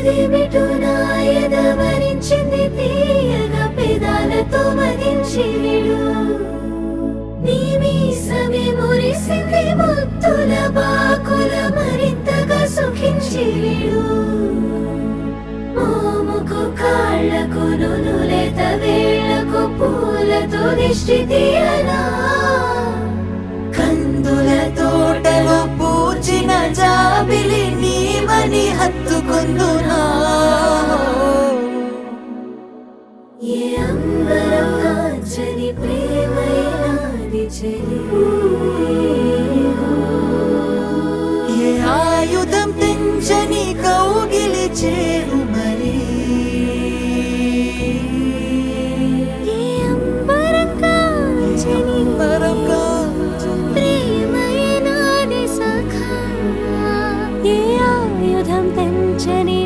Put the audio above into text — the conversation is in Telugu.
ఇదేమిటో నాయద వరించింది తీయగా పెదాలతో మదించి విడు నీ మీసమే మురిసింది ముత్తుల బాకుల మరింతగా సుఖించి విడు మోముకు కాళ్లకు నునులేత వేళ్లకు పూలతో దిష్టి తీయనా కందుల తోటలో పూచిన జాబిలి నీవని హత్తుకుందునా ఏ అంబరం కాంచని ప్రేమైనాది చెలి ఏ ఆయుధం తెంచని కౌగిలి చేరు మరి ఏ అంబరం కాంచని పరంగా ప్రేమైనాది సఖా ఏ ఆయుధం పెంచని